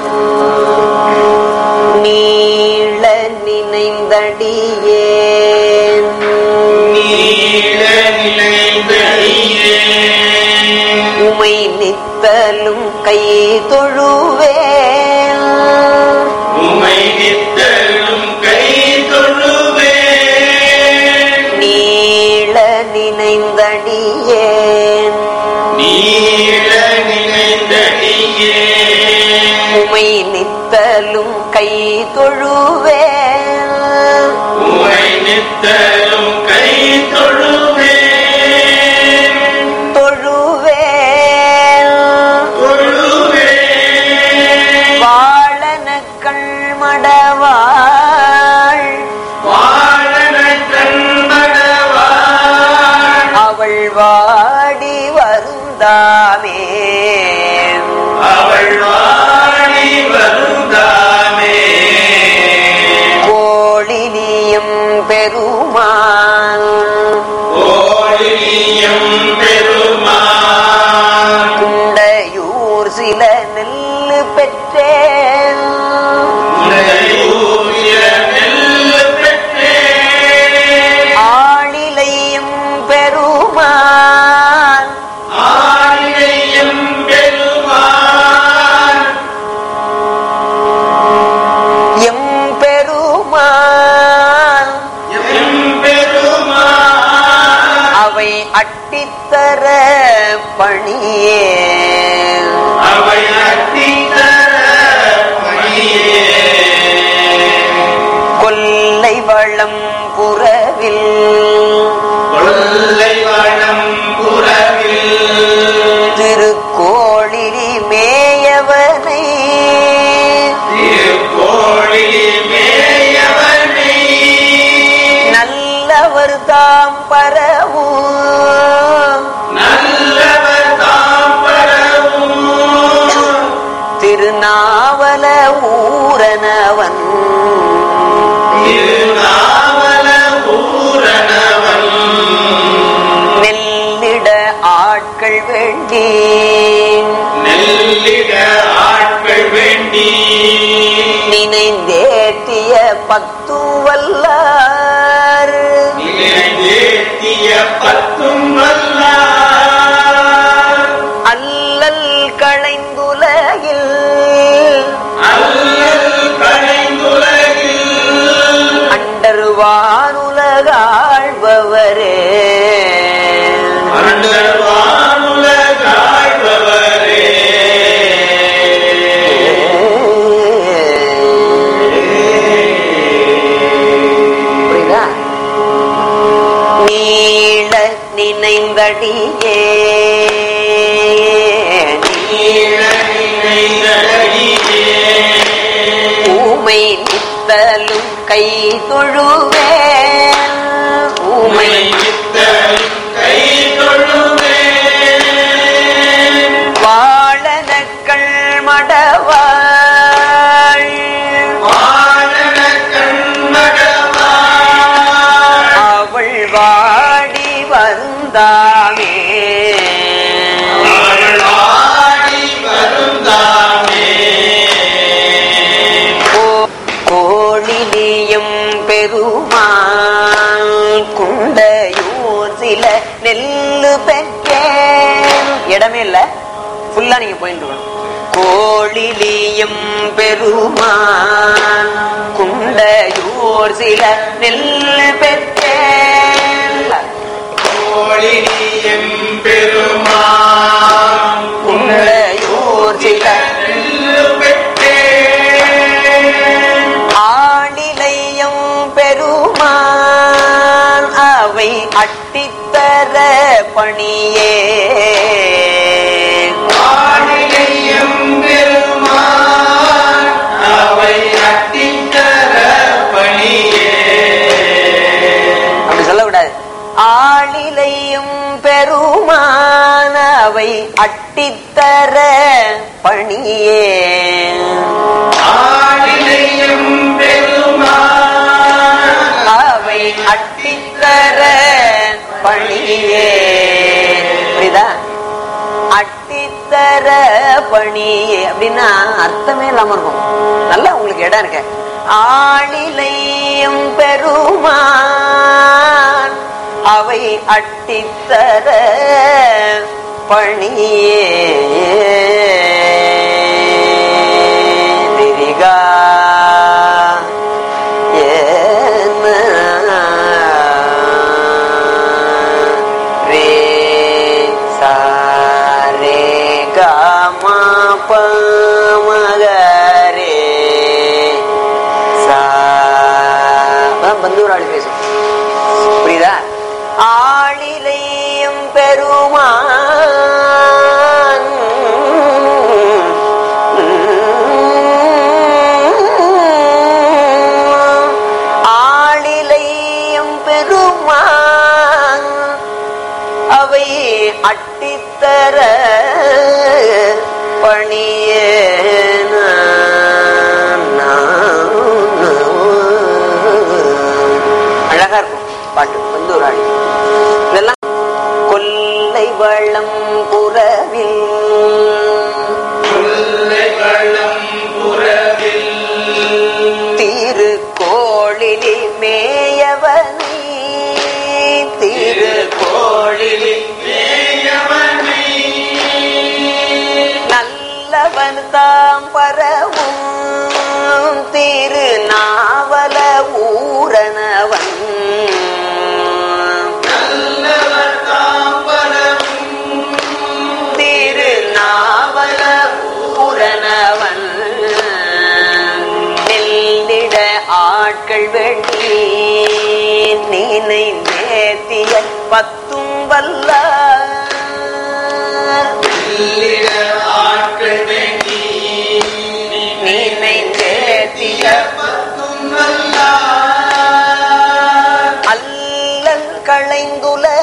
நீள நினைந்தடியே நீள நினைந்தடியே உமை நித்தலும் கை தொழுவேன் உமை நித்தலும் கை தொழுவே நீள நினைந்தடியேன் நீள நினைந்தடியே உமை நித்தலும் கை தொழுவேன் உமை நித்தலும் கை தொழுவே தொழுவேன் தொழுவே வாழனக்கள் மடவாள் வாழன கண்படவாள் அவள் வாடி வருந்தாமே அவள் வாடி வருந்தாமே கோழினியும் பெருமான் ஓடியும் பெருமான் குண்டையூர் சில நெல்லு பெற்றேன் உடையூய நெல்லு பெற்றேன் ஆளிலையும் பெருமான் ஆயிரம் பெருமான் எம் பெருமான் எம் பெருமான் அவை அட்டித்தர பணியே அவை அத்தித்தர பணியே கொல்லை வளம் புறவில் கொல்லை வளம் புறவில் திருக்கோளிலி மேயவனை திருக்கோழி மேயவனை நல்லவர் தாம் பரவும் நல்லவர் தாம் பரவும் திருநாவல ஊரனவன் திருநாவல ஊரணவன் நெல்லிட ஆட்கள் வேண்டி நெல்லிட ஆட்கள் வேண்டி நினைந்தேற்றிய பத்துவல்லார் நிலைந்தேத்திய பத்தும் வல்லார் அல்லல் களைந்துலகில் அல்லல் கடைந்துலகில் அண்டர்வானுலகாழ்பவரே அண்டர்வானுலகாழ்பவரே புரியுதா நீள நினைந்தடியே நீல நினைந்தடியே ஊமை நித்தலும் கை தொழுவேன் ஊமை உமை நித்தல் கை தொழுவே வாழனக்கள் மடவாள் வாழன கண்மடவாள் அவள் வாடி வந்தாமே அவளாடி வருந்தாமே கோ- கோழிலியும் பெருமான் குண்டையூர் சில நெல்லு பெற்றேன் இடமே இல்ல ஃபுல்லா நீங்க போயிட்டு இருக்கணும் கோழிலியும் பெருமான் குண்டையூர் சில நெல்லு பெற்றேன் கோழினியம் பெருமான் குண்டையூர் சில நெல்லு பெற்றேன் ஆளிலையும் பெருமான் அவை அட்டித்தர பணியே ஆடிலையும் பெருமான் அவை அட்டித்தர பணியே அப்படி சொல்லக்கூடாது ஆளிலையும் பெருமான் அவை அட்டித்தர பணியே ஆடிலையும் பெருமான் அவை அட்டித்தர பணியே புரியுதா அட்டித்தர அட்டித்தர பணியே அப்படின்னா அர்த்தமே இல்லாம இருக்கும் நல்லா உங்களுக்கு இடம் இருக்க ஆளிலையும் பெருமான் அவை அட்டித்தர பணியே திரிகா ஏன ரே சா ரே க ம ப ம க ரே சா அதான் பந்தூராளி பேசும் புரியுதா ஆளிலையும் பெருமான் ஆளிலையும் பெருமான் அவை அட்டித்தர பணியே அழகா இருக்கும் பாட்டு வந்து ஒரு ஆடி இதெல்லாம் கொல்லை வளம் புறவில் கொல்லை வளம் புறவில் திருக்கோளிலி மேயவனி திரு கோழிலில் மேயவனை நல்லவன் தாம் பரவும் திரு நாவல ஊரனவன் நல்லவர் தாம்பரமும் திரு நாவல ஊரனவன் நெல்லிட ஆட்கள் வெள்ளி நீனை நேத்திய பத்தும் வல்ல இல்லிட ஆட்கள் வேண்டி நீனை நேத்திய பத்தும் நல்லார் அல்லல் களைந்துல